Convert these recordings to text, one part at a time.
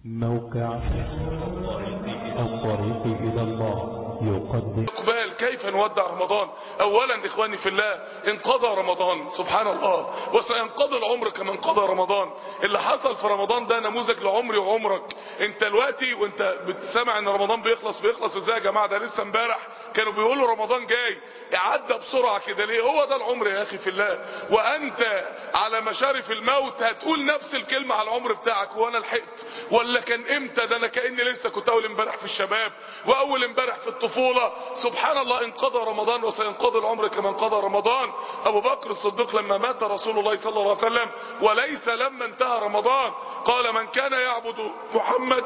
موقع الطريق إلى الله يقدم اقبال كيف نودع رمضان اولا اخواني في الله انقضى رمضان سبحان الله وسينقضي العمر كما انقضى رمضان اللي حصل في رمضان ده نموذج لعمري وعمرك انت دلوقتي وانت بتسمع ان رمضان بيخلص بيخلص ازاي يا جماعه ده لسه امبارح كانوا بيقولوا رمضان جاي عدى بسرعه كده ليه هو ده العمر يا اخي في الله وانت على مشارف الموت هتقول نفس الكلمه على العمر بتاعك هو انا لحقت ولا كان امتى ده انا كاني لسه كنت اول امبارح في الشباب واول امبارح في الطفوله سبحان الله انقضى رمضان وسينقضي العمر كما انقضى رمضان ابو بكر الصديق لما مات رسول الله صلى الله عليه وسلم وليس لما انتهى رمضان قال من كان يعبد محمد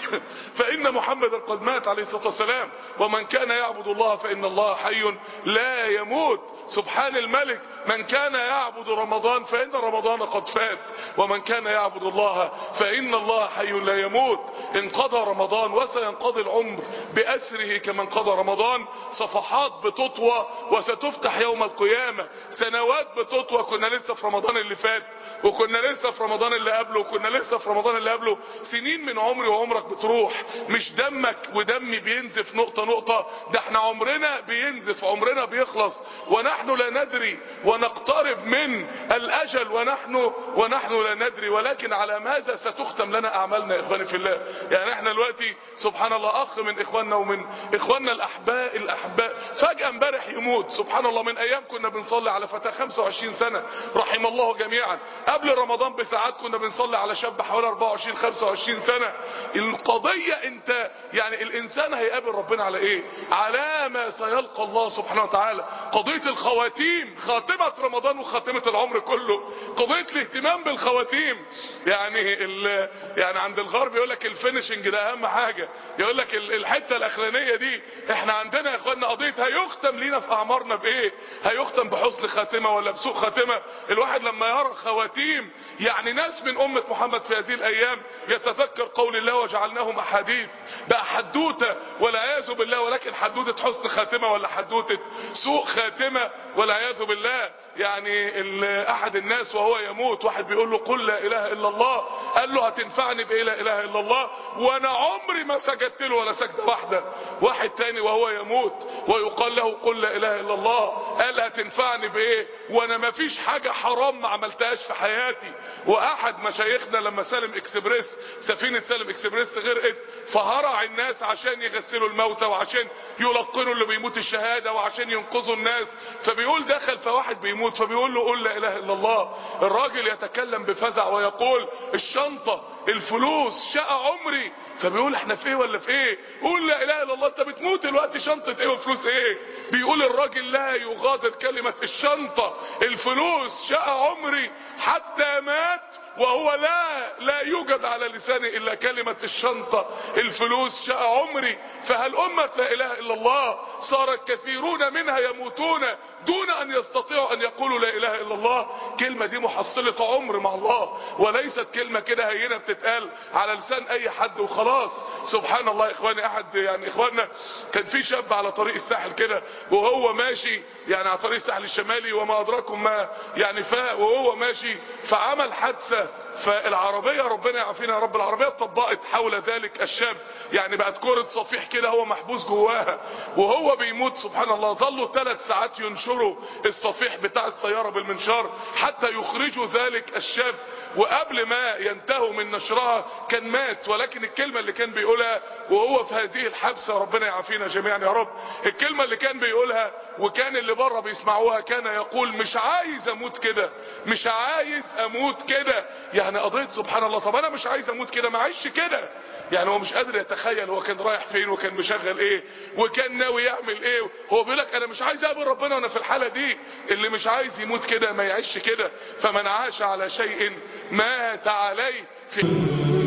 فان محمدا قد مات عليه الصلاه والسلام ومن كان يعبد الله فان الله حي لا يموت سبحان الملك من كان يعبد رمضان فان رمضان قد فات ومن كان يعبد الله فان الله حي لا يموت انقضى رمضان وسينقضي العمر باسره كما انقضى رمضان صفحات بتطوى وستفتح يوم القيامه سنوات بتطوى كنا لسه في رمضان اللي فات وكنا لسه في رمضان اللي قبله وكنا لسه في رمضان اللي قبله سنين من عمري وعمرك بتروح مش دمك ودمي بينزف نقطه نقطه ده احنا عمرنا بينزف عمرنا بيخلص ونحن لا ندري ونقترب من الاجل ونحن ونحن لا ندري ولكن على ماذا ستختم لنا اعمالنا يا اخواني في الله يعني احنا دلوقتي سبحان الله اخ من اخواننا ومن اخواننا الاحباء الاحباء فجاه امبارح يموت سبحان الله من ايام كنا بنصلي على فتاه 25 سنه رحم الله جميعا قبل رمضان بساعات كنا بنصلي على شاب حوالي 24 25 سنه القضيه انت يعني الانسان هيقابل ربنا على ايه على ما سيلقى الله سبحانه وتعالى قضيه الخواتيم خاتمه رمضان وخاتمه العمر كله قضيه الاهتمام بالخواتيم يعني ال يعني عند الغرب يقول لك الفينشنج ده اهم حاجه يقول لك ال- الحته الاخرانيه دي احنا عندنا يا اخوانا قضيه هيختم لينا في اعمارنا بايه هيختم بحسن خاتمه ولا بسوء خاتمه الواحد لما يرى خواتيم يعني ناس من امه محمد في هذه الايام يتذكر قول الله وجعلناهم احاديث بقى حدوته والعياذ بالله ولكن حدوته حسن خاتمه ولا حدوته سوء خاتمه والعياذ بالله يعني ال- احد الناس وهو يموت واحد بيقول له قل لا اله الا الله قال له هتنفعني بايه لا اله الا الله وانا عمري ما سجدت له ولا سجده واحده واحد تاني وهو يموت ويقال له قل لا اله الا الله قال هتنفعني بايه وانا ما فيش حاجه حرام ما عملتهاش في حياتي واحد مشايخنا لما سالم اكسبريس سفينه سالم اكسبريس غرقت فهرع الناس عشان يغسلوا الموتى وعشان يلقنوا اللي بيموت الشهاده وعشان ينقذوا الناس فبيقول دخل فواحد بيموت فبيقول له قل لا اله الا الله الراجل يتكلم بفزع ويقول الشنطه الفلوس شقى عمري فبيقول احنا في ايه ولا في ايه قول لا اله الا الله انت بتموت دلوقتي شنطه ايه وفلوس ايه بيقول الراجل لا يغادر كلمه الشنطه الفلوس شقى عمري حتى مات وهو لا لا يوجد على لسانه الا كلمة الشنطة الفلوس شاء عمري فهل امة لا اله الا الله صار الكثيرون منها يموتون دون ان يستطيعوا ان يقولوا لا اله الا الله كلمة دي محصلة عمر مع الله وليست كلمة كده هينة بتتقال على لسان اي حد وخلاص سبحان الله اخواني احد يعني اخواننا كان في شاب على طريق الساحل كده وهو ماشي يعني على طريق الساحل الشمالي وما ادراكم ما يعني فاق وهو ماشي فعمل حادثة فالعربية ربنا يعافينا يا رب العربية اتطبقت حول ذلك الشاب يعني بقت كرة صفيح كده هو محبوس جواها وهو بيموت سبحان الله ظلوا ثلاث ساعات ينشروا الصفيح بتاع السيارة بالمنشار حتى يخرجوا ذلك الشاب وقبل ما ينتهوا من نشرها كان مات ولكن الكلمة اللي كان بيقولها وهو في هذه الحبسة ربنا يعافينا جميعا يا رب الكلمة اللي كان بيقولها وكان اللي بره بيسمعوها كان يقول مش عايز اموت كده مش عايز اموت كده يعني قضيت سبحان الله طب انا مش عايز اموت كده ما عايش كده يعني هو مش قادر يتخيل هو كان رايح فين وكان مشغل ايه وكان ناوي يعمل ايه هو بيقول لك انا مش عايز اقابل ربنا وانا في الحاله دي اللي مش عايز يموت كده ما يعيش كده فمن عاش على شيء مات عليه في